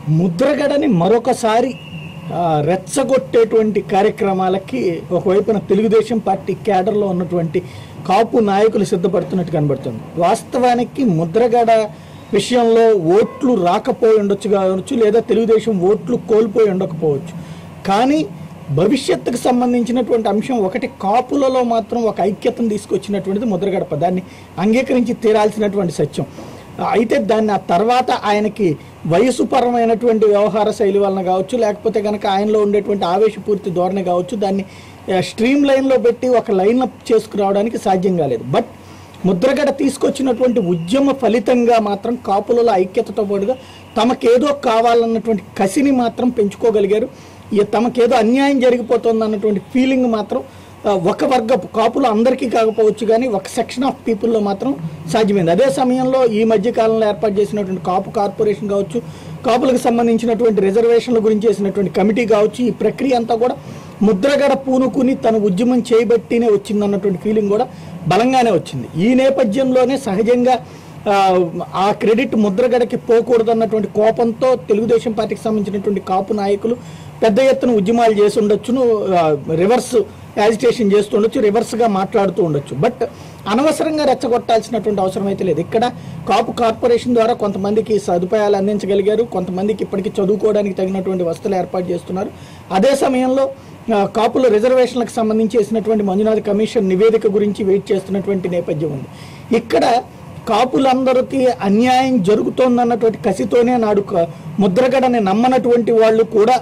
ముద్రగడని మరొకసారి ఆ, రెచ్చగొట్టేటువంటి కార్యక్రమాలకి ఒకవైపున తెలుగుదేశం పార్టీ క్యాడర్లో ఉన్నటువంటి కాపు నాయకులు సిద్ధపడుతున్నట్టు కనబడుతుంది వాస్తవానికి ముద్రగడ విషయంలో ఓట్లు రాకపోయి ఉండొచ్చు కావచ్చు లేదా తెలుగుదేశం ఓట్లు కోల్పోయి ఉండకపోవచ్చు కానీ భవిష్యత్తుకు సంబంధించినటువంటి అంశం ఒకటి కాపులలో మాత్రం ఒక ఐక్యతను తీసుకొచ్చినటువంటిది ముద్రగడప దాన్ని అంగీకరించి తీరాల్సినటువంటి సత్యం అయితే దాన్ని ఆ తర్వాత ఆయనకి వయసు పరమైనటువంటి వ్యవహార శైలి వలన కావచ్చు లేకపోతే కనుక ఆయనలో ఉండేటువంటి ఆవేశపూర్తి ధోరణి కావచ్చు దాన్ని స్ట్రీమ్ లైన్లో పెట్టి ఒక లైన్ అప్ చేసుకురావడానికి సాధ్యం కాలేదు బట్ ముద్రగడ తీసుకొచ్చినటువంటి ఉద్యమ ఫలితంగా మాత్రం కాపులలో ఐక్యతతో పాటుగా తమకేదో కావాలన్నటువంటి కసిని మాత్రం పెంచుకోగలిగారు ఇక తమకేదో అన్యాయం జరిగిపోతుంది అన్నటువంటి ఫీలింగ్ మాత్రం ఆ, ఒక వర్గ కాపులు అందరికీ కాకపోవచ్చు కానీ ఒక సెక్షన్ ఆఫ్ పీపుల్లో మాత్రం సాధ్యమైంది అదే సమయంలో ఈ మధ్య కాలంలో ఏర్పాటు చేసినటువంటి కాపు కార్పొరేషన్ కావచ్చు కాపులకు సంబంధించినటువంటి రిజర్వేషన్ల గురించి చేసినటువంటి కమిటీ కావచ్చు ఈ ప్రక్రియ అంతా కూడా ముద్రగడ పూనుకుని తన ఉద్యమం చేయబట్టినే వచ్చిందన్నటువంటి ఫీలింగ్ కూడా బలంగానే వచ్చింది ఈ నేపథ్యంలోనే సహజంగా ఆ, ఆ క్రెడిట్ ముద్రగడకి పోకూడదన్నటువంటి కోపంతో తెలుగుదేశం పార్టీకి సంబంధించినటువంటి కాపు నాయకులు పెద్ద ఎత్తున ఉద్యమాలు చేసి ఉండొచ్చును ఆ, రివర్స్ యాజిటేషన్ చేస్తూ ఉండొచ్చు రివర్స్గా మాట్లాడుతూ ఉండొచ్చు బట్ అనవసరంగా రెచ్చగొట్టాల్సినటువంటి అవసరం అయితే లేదు ఇక్కడ కాపు కార్పొరేషన్ ద్వారా కొంతమందికి సదుపాయాలు అందించగలిగారు కొంతమందికి ఇప్పటికీ చదువుకోవడానికి తగినటువంటి వసతులు ఏర్పాటు చేస్తున్నారు అదే సమయంలో ఆ, కాపుల రిజర్వేషన్లకు సంబంధించి చేసినటువంటి మంజునాథ్ కమిషన్ నివేదిక గురించి వెయిట్ చేస్తున్నటువంటి నేపథ్యం ఉంది ఇక్కడ కాపులందరికీ అన్యాయం జరుగుతోందన్నటువంటి కసితోనే నాడు క- ముద్రగడని నమ్మనటువంటి వాళ్ళు కూడా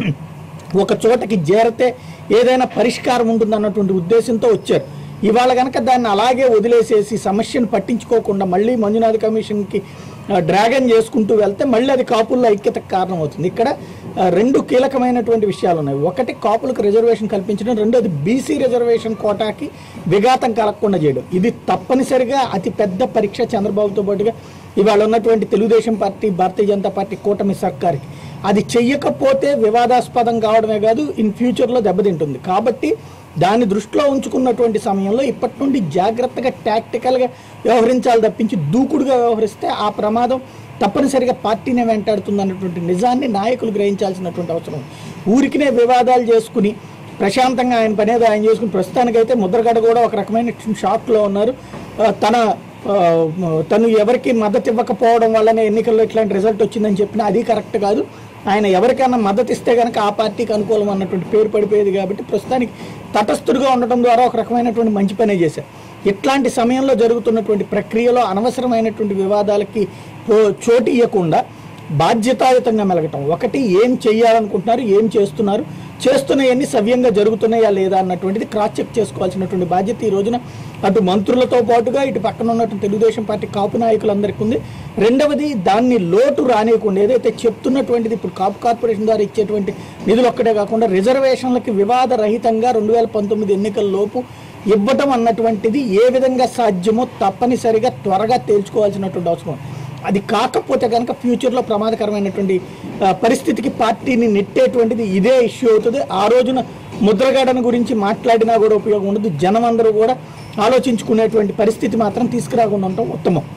ఒక చోటకి చేరితే ఏదైనా పరిష్కారం ఉంటుందన్నటువంటి ఉద్దేశంతో వచ్చారు ఇవాళ కనుక దాన్ని అలాగే వదిలేసేసి సమస్యను పట్టించుకోకుండా మళ్ళీ మంజునాథ్ కమిషన్కి ఆ, డ్రాగన్ చేసుకుంటూ వెళ్తే మళ్ళీ అది కాపుల్లో ఐక్యతకు కారణం అవుతుంది ఇక్కడ ఆ, రెండు కీలకమైనటువంటి విషయాలు ఉన్నాయి ఒకటి కాపులకు రిజర్వేషన్ కల్పించడం రెండోది బీసీ రిజర్వేషన్ కోటాకి విఘాతం కలగకుండా చేయడం ఇది తప్పనిసరిగా అతి పెద్ద పరీక్ష చంద్రబాబుతో పాటుగా ఇవాళ ఉన్నటువంటి తెలుగుదేశం పార్టీ భారతీయ జనతా పార్టీ కూటమి సర్కార్కి అది చెయ్యకపోతే వివాదాస్పదం కావడమే కాదు ఇన్ ఫ్యూచర్లో దెబ్బతింటుంది కాబట్టి దాన్ని దృష్టిలో ఉంచుకున్నటువంటి సమయంలో ఇప్పటి నుండి జాగ్రత్తగా టాక్టికల్గా వ్యవహరించాలి తప్పించి దూకుడుగా వ్యవహరిస్తే ఆ ప్రమాదం తప్పనిసరిగా పార్టీనే వెంటాడుతుంది అన్నటువంటి నిజాన్ని నాయకులు గ్రహించాల్సినటువంటి అవసరం ఉంది. ఊరికినే వివాదాలు చేసుకుని ప్రశాంతంగా ఆయన పనేదో ఆయన చేసుకుని ప్రస్తుతానికైతే ముద్రగడ కూడా ఒక రకమైన షాక్లో ఉన్నారు ఆ, తన ఆ, తను ఎవరికి మద్దతు ఇవ్వకపోవడం వల్లనే ఎన్నికల్లో ఇట్లాంటి రిజల్ట్ వచ్చిందని చెప్పినా అది కరెక్ట్ కాదు ఆయన ఎవరికైనా మద్దతు ఇస్తే కనుక ఆ పార్టీకి అనుకూలం అన్నటువంటి పేరు పడిపోయేది కాబట్టి ప్రస్తుతానికి తటస్థుడిగా ఉండటం ద్వారా ఒక రకమైనటువంటి మంచి పనే చేశారు ఇట్లాంటి సమయంలో జరుగుతున్నటువంటి ప్రక్రియలో అనవసరమైనటువంటి వివాదాలకి పో- చోటు ఇవ్వకుండా బాధ్యతాయుతంగా మెలగటం ఒకటి ఏం చెయ్యాలనుకుంటున్నారు ఏం చేస్తున్నారు చేస్తున్నవన్నీ సవ్యంగా జరుగుతున్నాయా లేదా అన్నటువంటిది క్రాస్ చెక్ చేసుకోవాల్సినటువంటి బాధ్యత ఈ రోజున అటు మంత్రులతో పాటుగా ఇటు పక్కన ఉన్నటువంటి తెలుగుదేశం పార్టీ కాపు నాయకులందరికీ ఉంది రెండవది దాన్ని లోటు రానియకుండా ఏదైతే చెప్తున్నటువంటిది ఇప్పుడు కాపు కార్పొరేషన్ ద్వారా ఇచ్చేటువంటి నిధులు ఒక్కటే కాకుండా రిజర్వేషన్లకి వివాద రహితంగా రెండు వేల పంతొమ్మిది ఎన్నికల లోపు ఇవ్వటం అన్నటువంటిది ఏ విధంగా సాధ్యమో తప్పనిసరిగా త్వరగా తేల్చుకోవాల్సినటువంటి అవసరం ఉంది. అది కాకపోతే కనుక ఫ్యూచర్లో ప్రమాదకరమైనటువంటి ఆ, పరిస్థితికి పార్టీని నెట్టేటువంటిది ఇదే ఇష్యూ అవుతుంది ఆ రోజున ముద్రగడన గురించి మాట్లాడినా కూడా ఉపయోగం ఉండదు జనం అందరూ కూడా ఆలోచించుకునేటువంటి పరిస్థితి మాత్రం తీసుకురాకుండా ఉండటం ఉత్తమం